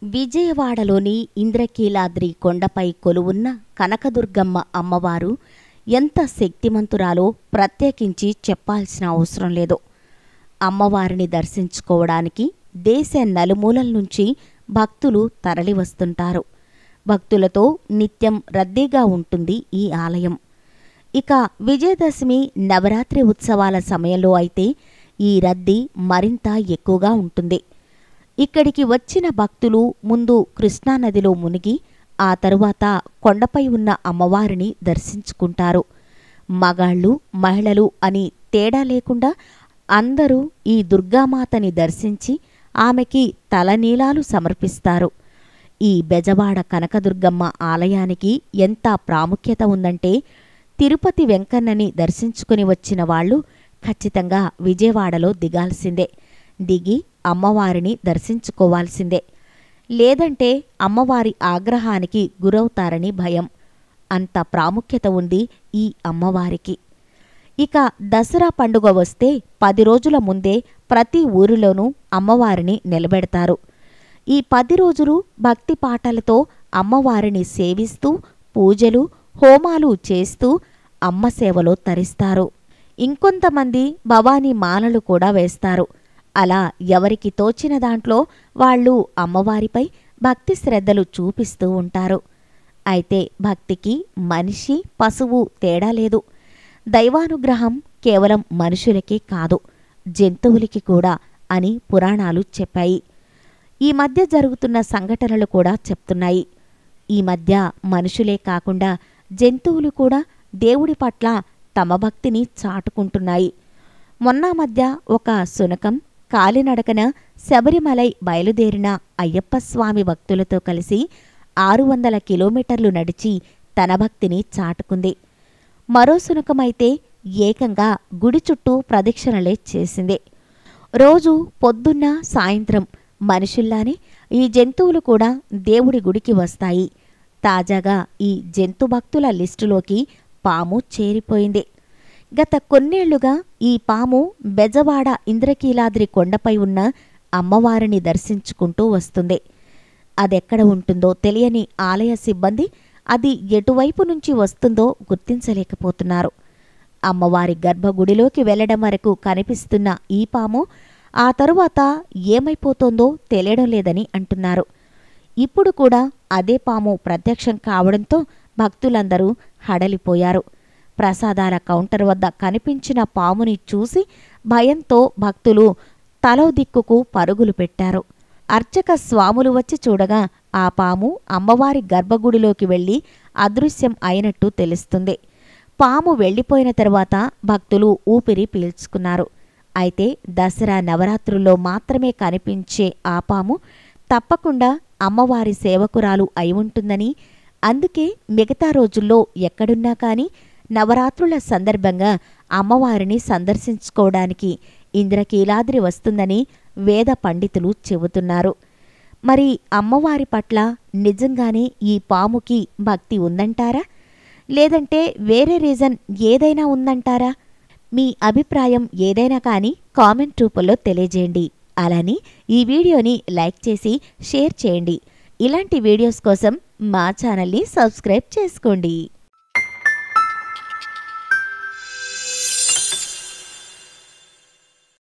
విజయవాడలోని ఇంద్రకీలాద్రి కొండపై కొలువున్న కనకదుర్గమ్మ అమ్మవారు ఎంత శక్తిమంతురాలో ప్రత్యేకించి చెప్పాల్సిన అవసరం లేదు అమ్మవారిని దర్శించుకోవడానికి దేశ నలుమూలల నుంచి భక్తులు తరలివస్తుంటారు భక్తులతో నిత్యం రద్దీగా ఉంటుంది ఈ ఆలయం ఇక విజయదశమి నవరాత్రి ఉత్సవాల సమయంలో అయితే ఈ రద్దీ మరింత ఎక్కువగా ఉంటుంది ఇక్కడికి వచ్చిన భక్తులు ముందు కృష్ణానదిలో మునిగి ఆ తరువాత కొండపై ఉన్న అమ్మవారిని దర్శించుకుంటారు మగాళ్ళు మహిళలు అని తేడా లేకుండా అందరూ ఈ దుర్గామాతని దర్శించి ఆమెకి తలనీలాలు సమర్పిస్తారు ఈ బెజవాడ కనకదుర్గమ్మ ఆలయానికి ఎంత ప్రాముఖ్యత ఉందంటే తిరుపతి వెంకన్నని దర్శించుకుని వచ్చిన వాళ్ళు ఖచ్చితంగా విజయవాడలో దిగాల్సిందే దిగి అమ్మవారిని దర్శించుకోవాల్సిందే లేదంటే అమ్మవారి ఆగ్రహానికి గురవుతారని భయం అంత ప్రాముఖ్యత ఉంది ఈ అమ్మవారికి ఇక దసరా పండుగ వస్తే పది రోజుల ముందే ప్రతి ఊరిలోనూ అమ్మవారిని నిలబెడతారు ఈ పది రోజులు భక్తి పాటలతో అమ్మవారిని సేవిస్తూ పూజలు హోమాలు చేస్తూ అమ్మ సేవలో తరిస్తారు ఇంకొంతమంది భవానీ మాలలు కూడా వేస్తారు అలా ఎవరికి తోచిన దాంట్లో వాళ్ళు అమ్మవారిపై భక్తి శ్రద్ధలు చూపిస్తూ ఉంటారు అయితే భక్తికి మనిషి పశువు తేడా లేదు దైవానుగ్రహం కేవలం మనుషులకే కాదు జంతువులకి కూడా అని పురాణాలు చెప్పాయి ఈ మధ్య జరుగుతున్న సంఘటనలు కూడా చెప్తున్నాయి ఈ మధ్య మనుషులే కాకుండా జంతువులు కూడా దేవుడి పట్ల తమ భక్తిని చాటుకుంటున్నాయి మొన్న మధ్య ఒక సునకం కాలినడకన శబరిమలై బయలుదేరిన అయ్యప్ప స్వామి భక్తులతో కలిసి ఆరు వందల కిలోమీటర్లు నడిచి తన భక్తిని చాటుకుంది మరో సునకమైతే ఏకంగా గుడి చుట్టూ ప్రదక్షిణలే చేసింది రోజు పొద్దున్న సాయంత్రం మనుషుల్లానే ఈ జంతువులు కూడా దేవుడి గుడికి వస్తాయి తాజాగా ఈ జంతు భక్తుల లిస్టులోకి పాము చేరిపోయింది గత కొన్నేళ్లుగా ఈ పాము బెజవాడ ఇంద్రకీలాద్రి కొండపై ఉన్న అమ్మవారిని దర్శించుకుంటూ వస్తుంది అదెక్కడ ఉంటుందో తెలియని ఆలయ సిబ్బంది అది ఎటువైపు నుంచి వస్తుందో గుర్తించలేకపోతున్నారు అమ్మవారి గర్భగుడిలోకి వెళ్లడం వరకు కనిపిస్తున్న ఈ పాము ఆ తరువాత ఏమైపోతోందో తెలియడం లేదని అంటున్నారు ఇప్పుడు కూడా అదే పాము ప్రత్యక్షం కావడంతో భక్తులందరూ హడలిపోయారు ప్రసాదాల కౌంటర్ వద్ద కనిపించిన పాముని చూసి భయంతో భక్తులు తలో దిక్కుకు పరుగులు పెట్టారు అర్చక స్వాములు వచ్చి చూడగా ఆ పాము అమ్మవారి గర్భగుడిలోకి వెళ్లి అదృశ్యం అయినట్టు తెలుస్తుంది పాము వెళ్ళిపోయిన తర్వాత భక్తులు ఊపిరి పీల్చుకున్నారు అయితే దసరా నవరాత్రుల్లో మాత్రమే కనిపించే ఆ పాము తప్పకుండా అమ్మవారి సేవకురాలు అయి ఉంటుందని అందుకే మిగతా రోజుల్లో ఎక్కడున్నా కానీ నవరాత్రుల సందర్భంగా అమ్మవారిని సందర్శించుకోవడానికి ఇంద్రకీలాద్రి వస్తుందని వేద పండితులు చెబుతున్నారు మరి అమ్మవారి పట్ల నిజంగానే ఈ పాముకి భక్తి ఉందంటారా లేదంటే వేరే రీజన్ ఏదైనా ఉందంటారా మీ అభిప్రాయం ఏదైనా కానీ కామెంట్ రూపంలో తెలియజేయండి అలానే ఈ వీడియోని లైక్ చేసి షేర్ చేయండి ఇలాంటి వీడియోస్ కోసం మా ఛానల్ని సబ్స్క్రైబ్ చేసుకోండి